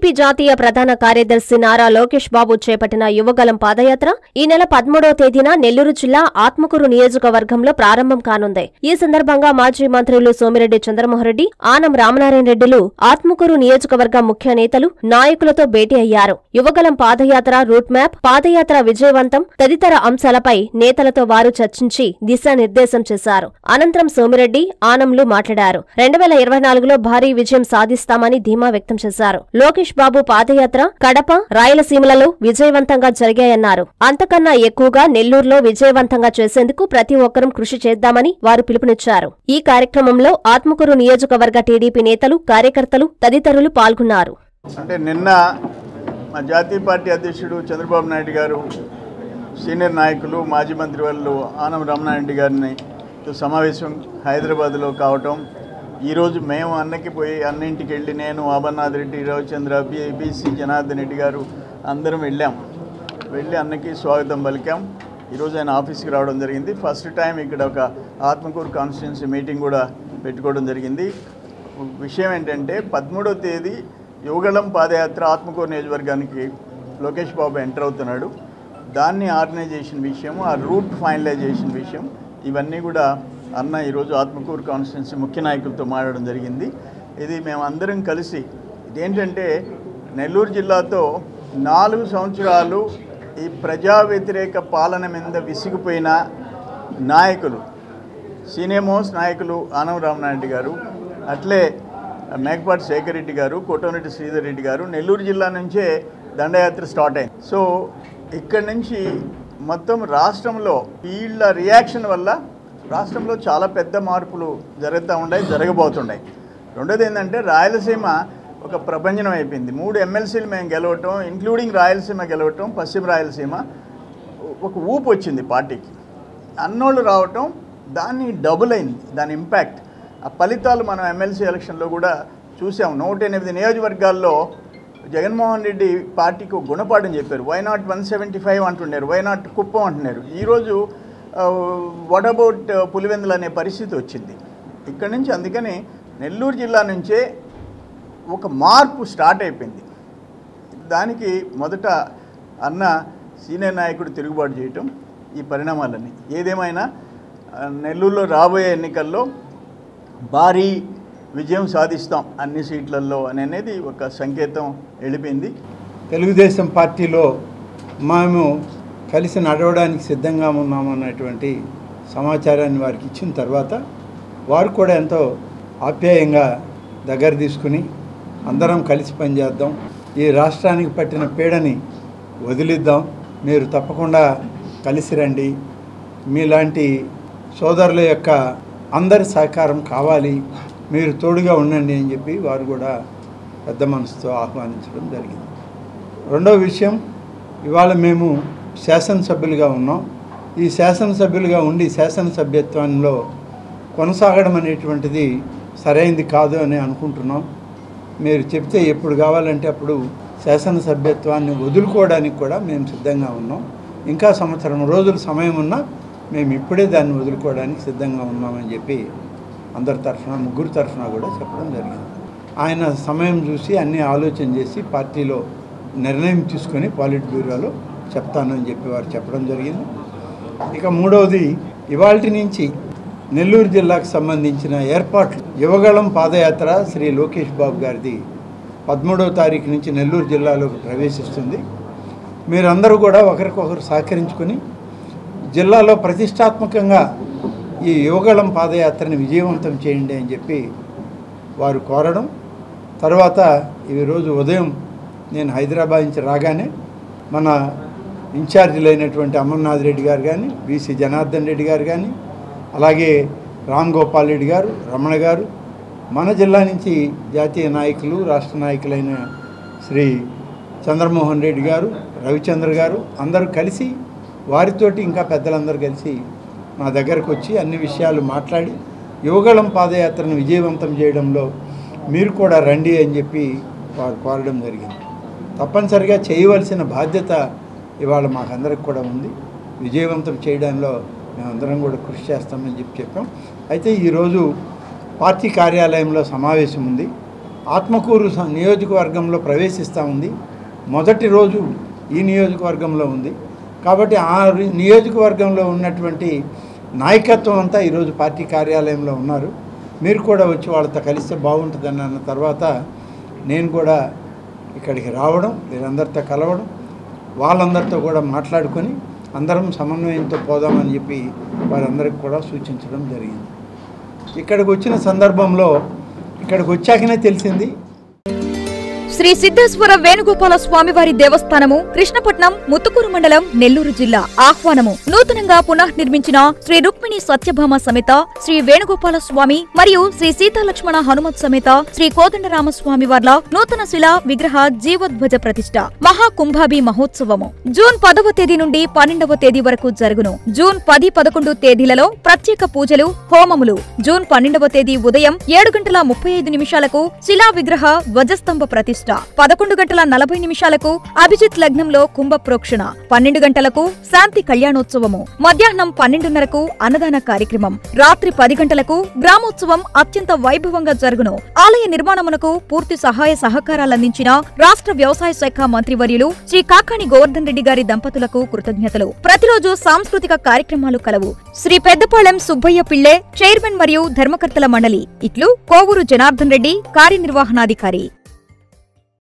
TDP జాతీయ ప్రధాన కార్యదర్శి నారా లోకేష్ బాబు చేపట్టిన యువగలం పాదయాత్ర ఈ నెల పదమూడవ తేదీన నెల్లూరు జిల్లా ఆత్మకూరు నియోజకవర్గంలో ప్రారంభం కానుంది ఈ సందర్భంగా మాజీ మంత్రులు సోమిరెడ్డి చంద్రమోహన్రెడ్డి ఆనం రామనారాయణ రెడ్డిలు ఆత్మకూరు నియోజకవర్గ ముఖ్య నేతలు నాయకులతో భేటీ అయ్యారు యువగలం పాదయాత్ర రూట్ మ్యాప్ పాదయాత్ర విజయవంతం తదితర అంశాలపై నేతలతో వారు చర్చించి దిశానిర్దేశం చేశారు అనంతరం సోమిరెడ్డి ఆనంలు మాట్లాడారు రెండు వేల ఇరవై నాలుగులో భారీ విజయం సాధిస్తామని ధీమా వ్యక్తం చేశారు లోకేష్ బాబు పాదయాత్ర కడప రాయలసీమలలో విజయవంతంగా జరిగాయన్నారు అంతకన్నా ఎక్కువగా నెల్లూరులో విజయవంతంగా చేసేందుకు ప్రతి ఒక్కరూ కృషి చేద్దామని వారు పిలుపునిచ్చారు ఈ కార్యక్రమంలో ఆత్మకూరు నియోజకవర్గ టీడీపీ నేతలు కార్యకర్తలు తదితరులు పాల్గొన్నారు అంటే నిన్న మా జాతీయ పార్టీ అధ్యక్షుడు చంద్రబాబు నాయుడు గారు సీనియర్ నాయకులు మాజీ మంత్రి వాళ్ళు ఆనం రమణారెడ్డి గారిని సమావేశం హైదరాబాద్లో కావటం ఈరోజు మేము అన్నకి పోయి అన్నింటికి వెళ్ళి నేను అమర్నాథ్ రెడ్డి రవిచంద్ర బి బీసీ జనార్దన్ రెడ్డి గారు అందరం వెళ్ళాం వెళ్ళి అన్నకి స్వాగతం పలికాం ఈరోజు ఆయన ఆఫీస్కి రావడం జరిగింది ఫస్ట్ టైం ఇక్కడ ఒక ఆత్మకూరు కాన్స్టిట్యున్సీ మీటింగ్ కూడా పెట్టుకోవడం జరిగింది విషయం ఏంటంటే పదమూడవ తేదీ యువగళం పాదయాత్ర ఆత్మకూరు నియోజకవర్గానికి లోకేష్ బాబు ఎంటర్ అవుతున్నాడు దాన్ని ఆర్గనైజేషన్ విషయం ఆ రూట్ ఫైనలైజేషన్ విషయం ఇవన్నీ కూడా అన్న ఈరోజు ఆత్మకూరు కాన్స్టిట్యున్సీ ముఖ్య నాయకులతో మాట్లాడడం జరిగింది ఇది మేము అందరం కలిసి ఇదేంటంటే నెల్లూరు జిల్లాతో నాలుగు సంవత్సరాలు ఈ ప్రజా వ్యతిరేక పాలన మీద విసిగిపోయిన నాయకులు సీనియర్ మోస్ట్ నాయకులు ఆనం రామనాయుడు గారు అట్లే మేకపాటి శేఖర్ రెడ్డి గారు కోటమిరెడ్డి శ్రీధర్ రెడ్డి గారు నెల్లూరు జిల్లా నుంచే దండయాత్ర స్టార్ట్ అయింది సో ఇక్కడి నుంచి మొత్తం రాష్ట్రంలో వీళ్ళ రియాక్షన్ వల్ల రాష్ట్రంలో చాలా పెద్ద మార్పులు జరుగుతూ ఉన్నాయి జరగబోతున్నాయి రెండోది ఏంటంటే రాయలసీమ ఒక ప్రపంచం అయిపోయింది మూడు ఎమ్మెల్సీలు మేము గెలవటం ఇంక్లూడింగ్ రాయలసీమ గెలవటం పశ్చిమ రాయలసీమ ఒక ఊపు వచ్చింది పార్టీకి అన్నోళ్ళు రావటం దాన్ని డబుల్ అయింది దాని ఇంపాక్ట్ ఆ ఫలితాలు మనం ఎమ్మెల్సీ ఎలక్షన్లో కూడా చూసాం నూట ఎనిమిది నియోజకవర్గాల్లో జగన్మోహన్ రెడ్డి పార్టీకి ఒక గుణపాఠం చెప్పారు why not one seventy five అంటున్నారు వై నాట్ కుప్పం అంటున్నారు ఈరోజు వాట్ అబౌట్ పులివెందులు అనే పరిస్థితి వచ్చింది ఇక్కడి నుంచి అందుకని నెల్లూరు జిల్లా నుంచే ఒక మార్పు స్టార్ట్ అయిపోయింది దానికి మొదట అన్న సీనియర్ నాయకుడు తిరుగుబాటు చేయటం ఈ పరిణామాలన్నీ ఏదేమైనా ఆ, నెల్లూరులో రాబోయే ఎన్నికల్లో భారీ విజయం సాధిస్తాం అన్ని సీట్లలో అని అనేది ఒక సంకేతం వెళ్ళిపోయింది తెలుగుదేశం పార్టీలో మేము కలిసి నడవడానికి సిద్ధంగా ఉన్నామన్నటువంటి సమాచారాన్ని వారికి ఇచ్చిన తర్వాత వారు కూడా ఎంతో ఆప్యాయంగా దగ్గర తీసుకుని అందరం కలిసి పనిచేద్దాం ఈ రాష్ట్రానికి పట్టిన పీడని వదిలిద్దాం మీరు తప్పకుండా కలిసి రండి మీలాంటి సోదరుల యొక్క అందరి సహకారం కావాలి మీరు తోడుగా ఉండండి అని చెప్పి వారు కూడా పెద్ద మనసుతో ఆహ్వానించడం జరిగింది రెండో విషయం ఇవాళ మేము శాసనసభ్యులుగా ఉన్నాం ఈ శాసనసభ్యులుగా ఉండి శాసనసభ్యత్వంలో కొనసాగడం అనేటువంటిది సరైంది కాదు అని అనుకుంటున్నాం మీరు చెప్తే ఎప్పుడు కావాలంటే అప్పుడు శాసనసభ్యత్వాన్ని వదులుకోవడానికి కూడా మేము సిద్ధంగా ఉన్నాం ఇంకా సంవత్సరం రోజులు సమయం ఉన్నా మేము ఇప్పుడే దాన్ని వదులుకోవడానికి సిద్ధంగా ఉన్నామని చెప్పి అందరి తరఫున ముగ్గురు తరఫున కూడా చెప్పడం జరిగింది ఆయన సమయం చూసి అన్ని ఆలోచన చేసి పార్టీలో నిర్ణయం తీసుకొని పాలిట్ బ్యూరోలో చెప్తానని చెప్పి వారు చెప్పడం జరిగింది ఇక మూడవది ఇవాల్టి నుంచి నెల్లూరు జిల్లాకు సంబంధించిన ఏర్పాట్లు యువగళం పాదయాత్ర శ్రీ లోకేష్ బాబు గారిది పదమూడవ తారీఖు నుంచి నెల్లూరు జిల్లాలోకి ప్రవేశిస్తుంది మీరందరూ కూడా ఒకరికొకరు సహకరించుకొని జిల్లాలో ప్రతిష్టాత్మకంగా ఈ యువగళం పాదయాత్రని విజయవంతం చేయండి అని చెప్పి వారు కోరడం తర్వాత ఈరోజు ఉదయం నేను హైదరాబాద్ నుంచి రాగానే మన ఇన్ఛార్జీలైనటువంటి అమర్నాథ్ రెడ్డి గారు కానీ బీసీ జనార్దన్ రెడ్డి గారు కానీ అలాగే రామ్ గోపాల్ రెడ్డి గారు రమణ గారు మన జిల్లా నుంచి జాతీయ నాయకులు రాష్ట్ర నాయకులైన శ్రీ చంద్రమోహన్ రెడ్డి గారు రవిచంద్ర గారు అందరూ కలిసి వారితోటి ఇంకా పెద్దలందరూ కలిసి మా దగ్గరకు వచ్చి అన్ని విషయాలు మాట్లాడి యువగళం పాదయాత్రను విజయవంతం చేయడంలో మీరు కూడా రండి అని చెప్పి వారు కోరడం జరిగింది తప్పనిసరిగా చేయవలసిన బాధ్యత ఇవాళ మాకందరికి కూడా ఉంది విజయవంతం చేయడంలో మేమందరం కూడా కృషి చేస్తామని చెప్పి చెప్పాం అయితే ఈరోజు పార్టీ కార్యాలయంలో సమావేశం ఉంది ఆత్మకూరు స- నియోజకవర్గంలో ప్రవేశిస్తూ ఉంది మొదటి రోజు ఈ నియోజకవర్గంలో ఉంది కాబట్టి ఆ రి- నియోజకవర్గంలో ఉన్నటువంటి నాయకత్వం అంతా ఈరోజు పార్టీ కార్యాలయంలో ఉన్నారు మీరు కూడా వచ్చి వాళ్ళతో కలిస్తే బాగుంటుందని అన్న తర్వాత నేను కూడా ఇక్కడికి రావడం వీరందరితో కలవడం వాళ్ళందరితో కూడా మాట్లాడుకొని అందరం సమన్వయంతో పోదామని చెప్పి వారందరికి కూడా సూచించడం జరిగింది ఇక్కడికి వచ్చిన సందర్భంలో ఇక్కడికి వచ్చాకనే తెలిసింది శ్రీ సిద్ధేశ్వర వేణుగోపాల స్వామివారి దేవస్థానము కృష్ణపట్నం ముత్తుకూరు మండలం నెల్లూరు జిల్లా ఆహ్వానము నూతనంగా పునఃనిర్మించిన శ్రీ రుక్మిణి సత్యభామ సమేత శ్రీ వేణుగోపాల స్వామి మరియు శ్రీ సీతాలక్ష్మణ హనుమత్ సమేత శ్రీ కోదండరామ స్వామి వార్ల నూతన శిలా విగ్రహ జీవోద్వజ ప్రతిష్ట మహాకుంభాభి మహోత్సవము జూన్ పదవ తేదీ నుండి పన్నెండవ తేదీ వరకు జరుగును జూన్ పది పదకొండు తేదీలలో ప్రత్యేక పూజలు హోమములు జూన్ పన్నెండవ తేదీ ఉదయం ఏడు గంటల ముప్పై ఐదు నిమిషాలకు శిలా విగ్రహ ధ్వజస్తంభ ప్రతిష్ట పదకొండు గంటల నలభై నిమిషాలకు అభిజిత్ లగ్నంలో కుంభ ప్రోక్షణ పన్నెండు గంటలకు శాంతి కళ్యాణోత్సవము మధ్యాహ్నం పన్నెండున్నరకు అన్నదాన కార్యక్రమం రాత్రి పది గంటలకు గ్రామోత్సవం అత్యంత వైభవంగా జరుగును ఆలయ నిర్మాణమునకు పూర్తి సహాయ సహకారాలందించిన రాష్ట్ర వ్యవసాయ శాఖ మంత్రివర్యులు శ్రీ కాకాణి గోవర్ధన్ రెడ్డి గారి దంపతులకు కృతజ్ఞతలు ప్రతిరోజు సాంస్కృతిక కార్యక్రమాలు కలవు శ్రీ పెద్దపాళెం సుబ్బయ్య పిళ్ళే చైర్మన్ మరియు ధర్మకర్తల మండలి ఇట్లు కోవూరు జనార్దన్ రెడ్డి కార్యనిర్వహణాధికారి